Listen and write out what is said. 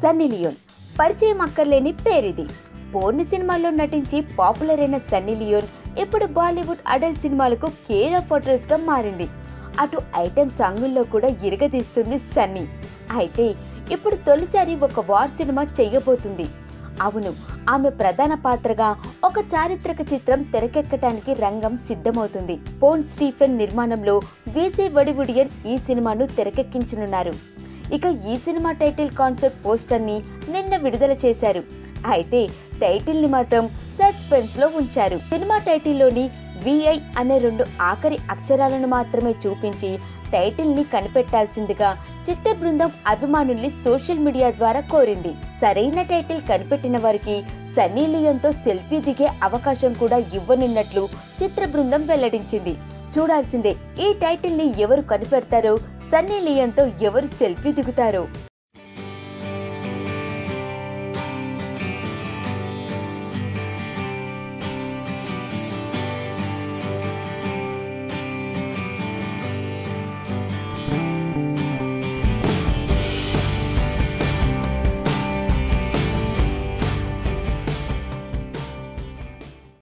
Sunny Leone పరిచయం అక్కర్లేని పేరిది పోర్ని సినిమాల్లో నటించి పాపులర్ అయిన సన్నీ లియోన్ ఇప్పుడు బాలీవుడ్ అడల్ట్ సినిమాలకు కేర్ ఆఫ్ అడ్రస్ గా మారింది అటు ఐటెం సాంగుల్లో కూడా ఇరగదీస్తుంది సన్నీ అయితే ఇప్పుడు తొలిసారి ఒక వార్ సినిమా చెయ్యబోతుంది అవును ఆమె ప్రధాన పాత్రగా ఒక చారిత్రక చిత్రం తెరకెక్కటానికి రంగం సిద్ధమవుతుంది పోన్ స్టీఫెన్ నిర్మాణంలో వీసీ వడివుడియన్ ఈ సినిమాను తెరకెక్కించనున్నారు ఇక ఈ సినిమా టైటిల్ కాన్సెప్ట్ పోస్టర్ ని నిన్న విడుదల చేశారు అయితే టైటిల్ ని మాత్రం సస్పెన్స్ లో ఉంచారు సినిమా టైటిల్లోని విఐ అనే రెండు ఆఖరి అక్షరాలను మాత్రమే చూపించి టైటిల్ ని కనిపెట్టాల్సిందిగా చిత్ర బృందం అభిమానుల్ని సోషల్ మీడియా ద్వారా కోరింది సరైన టైటిల్ కనిపెట్టిన వారికి సన్నీ లియోన్తో సెల్ఫీ దిగే అవకాశం కూడా ఇవ్వనున్నట్లు చిత్ర బృందం వెల్లడించింది చూడాల్సిందే ఈ టైటిల్ ని ఎవరు కనిపెడతారో సన్నీ లియోన్తో ఎవరు సెల్ఫీ దిగుతారో